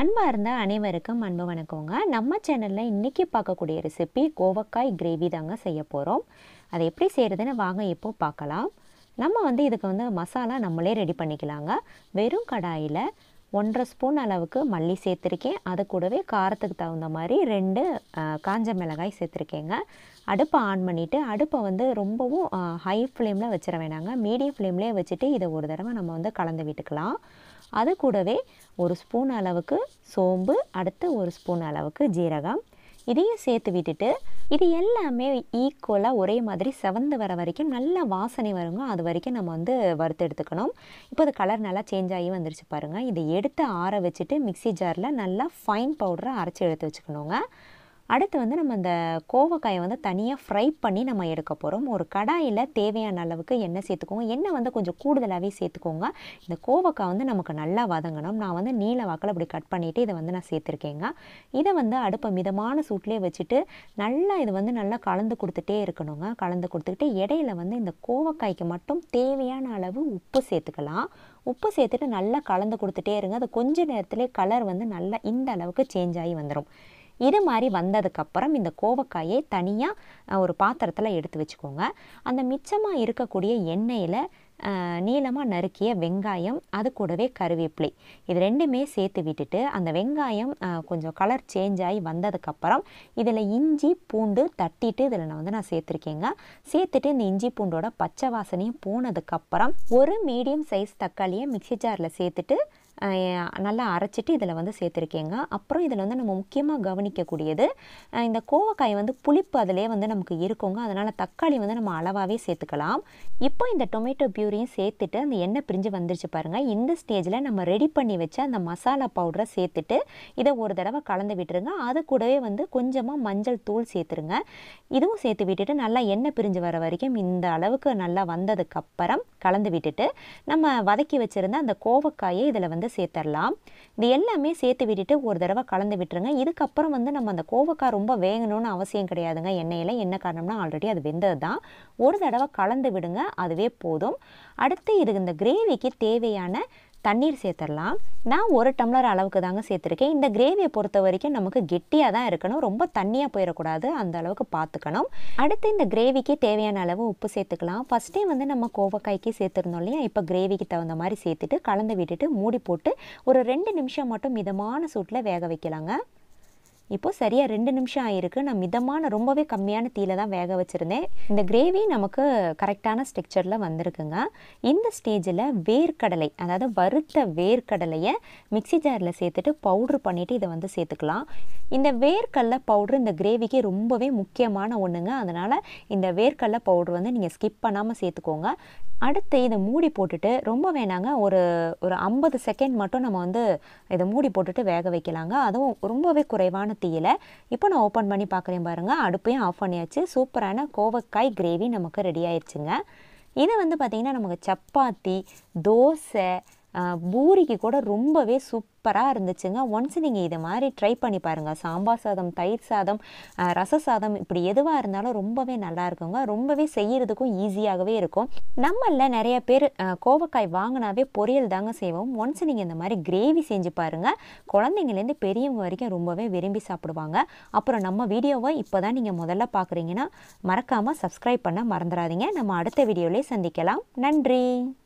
அன்பாக இருந்த அனைவருக்கும் அன்பு வணக்கங்க நம்ம சேனலில் இன்றைக்கி பார்க்கக்கூடிய ரெசிபி கோவக்காய் கிரேவி தாங்க செய்ய போகிறோம் அதை எப்படி செய்கிறதுன்னு வாங்க இப்போ பார்க்கலாம் நம்ம வந்து இதுக்கு வந்து மசாலா நம்மளே ரெடி பண்ணிக்கலாங்க வெறும் கடாயில் ஒன்றரை ஸ்பூன் அளவுக்கு மல்லி சேர்த்துருக்கேன் அது கூடவே காரத்துக்கு தகுந்த மாதிரி ரெண்டு அஹ், காஞ்ச மிளகாய் சேர்த்துருக்கேங்க அடுப்பை ஆன் பண்ணிவிட்டு அடுப்பை வந்து ரொம்பவும் ஹை ஃப்ளேமில் வச்சிட வேணாங்க மீடியம் ஃப்ளேம்லேயே வச்சுட்டு இதை ஒரு தடவை நம்ம வந்து கலந்து விட்டுக்கலாம் அது கூடவே ஒரு ஸ்பூன் அளவுக்கு சோம்பு அடுத்து ஒரு ஸ்பூன் அளவுக்கு ஜீரகம் இதையும் சேர்த்து விட்டுட்டு இது எல்லாமே ஈக்குவலாக ஒரே மாதிரி செவந்து வர வரைக்கும் நல்ல வாசனை வருங்க அது வரைக்கும் நம்ம வந்து வறுத்து எடுத்துக்கணும் இப்போ அது கலர் நல்லா சேஞ்ச் ஆகி வந்துருச்சு பாருங்கள் இதை எடுத்து ஆற வச்சுட்டு மிக்ஸி ஜாரில் நல்லா ஃபைன் பவுடரை அரைச்சி எடுத்து வச்சுக்கணுங்க அடுத்து வந்து நம்ம இந்த கோவக்காயை வந்து தனியாக ஃப்ரை பண்ணி நம்ம எடுக்க போகிறோம் ஒரு கடாயில் தேவையான அளவுக்கு எண்ணெய் சேர்த்துக்கோங்க எண்ணெய் வந்து கொஞ்சம் கூடுதலாகவே சேர்த்துக்கோங்க இந்த கோவக்காய் வந்து நமக்கு நல்லா வதங்கணும் நான் வந்து நீல வாக்கில் அப்படி கட் பண்ணிவிட்டு இதை வந்து நான் சேர்த்துருக்கேங்க இதை வந்து அடுப்பை மிதமான சூட்லேயே வச்சுட்டு நல்லா இது வந்து நல்லா கலந்து கொடுத்துட்டே இருக்கணுங்க கலந்து கொடுத்துக்கிட்டு இடையில வந்து இந்த கோவக்காய்க்கு மட்டும் தேவையான அளவு உப்பு சேர்த்துக்கலாம் உப்பு சேர்த்துட்டு நல்லா கலந்து கொடுத்துட்டே இருங்க அது கொஞ்ச நேரத்திலே கலர் வந்து நல்லா இந்த அளவுக்கு சேஞ்ச் ஆகி வந்துடும் இது மாதிரி வந்ததுக்கப்புறம் இந்த கோவக்காயை தனியாக ஒரு பாத்திரத்தில் எடுத்து வச்சுக்கோங்க அந்த மிச்சமாக இருக்கக்கூடிய எண்ணெயில் நீளமாக நறுக்கிய வெங்காயம் அது கூடவே கருவேப்பிலை இது ரெண்டுமே சேர்த்து விட்டுட்டு அந்த வெங்காயம் அஹ், கொஞ்சம் கலர் சேஞ்ச் ஆகி வந்ததுக்கப்புறம் இதில் இஞ்சி பூண்டு தட்டிட்டு இதில் நான் வந்து நான் சேர்த்துருக்கேங்க சேர்த்துட்டு இந்த இஞ்சி பூண்டோட பச்சை வாசனையும் போனதுக்கப்புறம் ஒரு மீடியம் சைஸ் தக்காளியை மிக்ஸி ஜாரில் சேர்த்துட்டு அஹ், நல்லா அரைச்சிட்டு இதில் வந்து சேர்த்துருக்கேங்க அப்புறம் இதில் வந்து நம்ம முக்கியமாக கவனிக்கக்கூடியது அஹ், இந்த கோவக்காய் வந்து புளிப்பு அதிலே வந்து நமக்கு இருக்குங்க அதனால் தக்காளி வந்து நம்ம அளவாகவே சேர்த்துக்கலாம் இப்போ இந்த டொமேட்டோ பியூரியும் சேர்த்துட்டு அந்த எண்ணெய் பிரிஞ்சு வந்துருச்சு பாருங்கள் இந்த ஸ்டேஜில் நம்ம ரெடி பண்ணி வச்ச அந்த மசாலா பவுடரை சேர்த்துட்டு இதை ஒரு தடவை கலந்து விட்டுருங்க அது கூடவே வந்து கொஞ்சமாக மஞ்சள் தூள் சேர்த்துருங்க இதுவும் சேர்த்து விட்டுட்டு நல்லா எண்ணெய் பிரிஞ்சு வர வரைக்கும் இந்த அளவுக்கு நல்லா வந்ததுக்கப்புறம் கலந்து விட்டுட்டு நம்ம வதக்கி வச்சுருந்த அந்த கோவக்காயை இதில் வந்து சேர்த்துடலாம் இது எல்லாமே சேர்த்து விட்டுட்டு ஒரு தடவை கலந்து விட்டுருங்க இதுக்கப்புறம் வந்து நம்ம அந்த கோவக்காய் ரொம்ப வேகணும்னு அவசியம் கிடையாதுங்க எண்ணெயில் என்ன காரணம்னா ஆல்ரெடி அது வெந்தது தான் ஒரு தடவை கலந்து விடுங்க அதுவே போதும் அடுத்து இது இந்த கிரேவிக்கு தேவையான தண்ணீர் சேர்த்துடலாம் நான் ஒரு டம்ளர் அளவுக்கு தாங்க சேர்த்துருக்கேன் இந்த கிரேவியை பொறுத்த வரைக்கும் நமக்கு கெட்டியாக தான் இருக்கணும் ரொம்ப தண்ணியாக போயிடக்கூடாது அந்த அளவுக்கு பார்த்துக்கணும் அடுத்து இந்த கிரேவிக்கு தேவையான அளவு உப்பு சேர்த்துக்கலாம் ஃபஸ்ட்டே வந்து நம்ம கோவக்காய்க்கு சேர்த்துருந்தோம் இல்லையா இப்போ கிரேவிக்கு தகுந்த மாதிரி சேர்த்துட்டு கலந்து விட்டுட்டு மூடி போட்டு ஒரு ரெண்டு நிமிஷம் மட்டும் மிதமான சூட்டில் வேக வைக்கலாங்க இப்போ சரியாக ரெண்டு நிமிஷம் ஆயிருக்கு நான் மிதமான ரொம்பவே கம்மியான தீயில தான் வேக வச்சுருந்தேன் இந்த கிரேவி நமக்கு கரெக்டான ஸ்ட்ரக்சரில் வந்திருக்குங்க இந்த ஸ்டேஜில் வேர்க்கடலை அதாவது வறுத்த வேர்க்கடலையை மிக்ஸி ஜாரில் சேர்த்துட்டு பவுட்ரு பண்ணிவிட்டு இதை வந்து சேர்த்துக்கலாம் இந்த வேர்க்கடலை பவுட்ரு இந்த கிரேவிக்கு ரொம்பவே முக்கியமான ஒன்றுங்க அதனால் இந்த வேர்க்கடலை பவுட்ரு வந்து நீங்கள் ஸ்கிப் பண்ணாமல் சேர்த்துக்கோங்க அடுத்து இதை மூடி போட்டுட்டு ரொம்ப வேணாங்க ஒரு ஒரு ஐம்பது செகண்ட் மட்டும் நம்ம வந்து இதை மூடி போட்டுட்டு வேக வைக்கலாங்க அதுவும் ரொம்பவே குறைவான தீயில இப்போ நான் ஓப்பன் பண்ணி பார்க்குறேன் பாருங்கள் அடுப்பையும் ஆஃப் பண்ணியாச்சு சூப்பரான கோவக்காய் கிரேவி நமக்கு ரெடி ஆயிடுச்சுங்க இது வந்து பார்த்திங்கன்னா நமக்கு சப்பாத்தி தோசை ஆஹ், பூரிக்கு கூட ரொம்பவே சூப்பராக இருந்துச்சுங்க ஒன்ஸ் நீங்கள் இதை மாதிரி ட்ரை பண்ணி பாருங்கள் சாம்பார் சாதம் தயிர் சாதம் ஆஹ், ரச சாதம் இப்படி எதுவாக இருந்தாலும் ரொம்பவே நல்லா இருக்குங்க ரொம்பவே செய்யறதுக்கும் ஈஸியாகவே இருக்கும் நம்மள நிறைய பேர் ஆஹ், கோவக்காய் வாங்கினாவே பொரியல் தாங்க செய்வோம் ஒன்ஸ் நீங்கள் இந்த மாதிரி கிரேவி செஞ்சு பாருங்கள் குழந்தைங்கலேருந்து பெரியவங்க வரைக்கும் ரொம்பவே விரும்பி சாப்பிடுவாங்க அப்புறம் நம்ம வீடியோவை இப்போ தான் நீங்கள் முதல்ல பார்க்குறீங்கன்னா மறக்காமல் சப்ஸ்கிரைப் பண்ண மறந்துடாதீங்க நம்ம அடுத்த வீடியோலேயே சந்திக்கலாம் நன்றி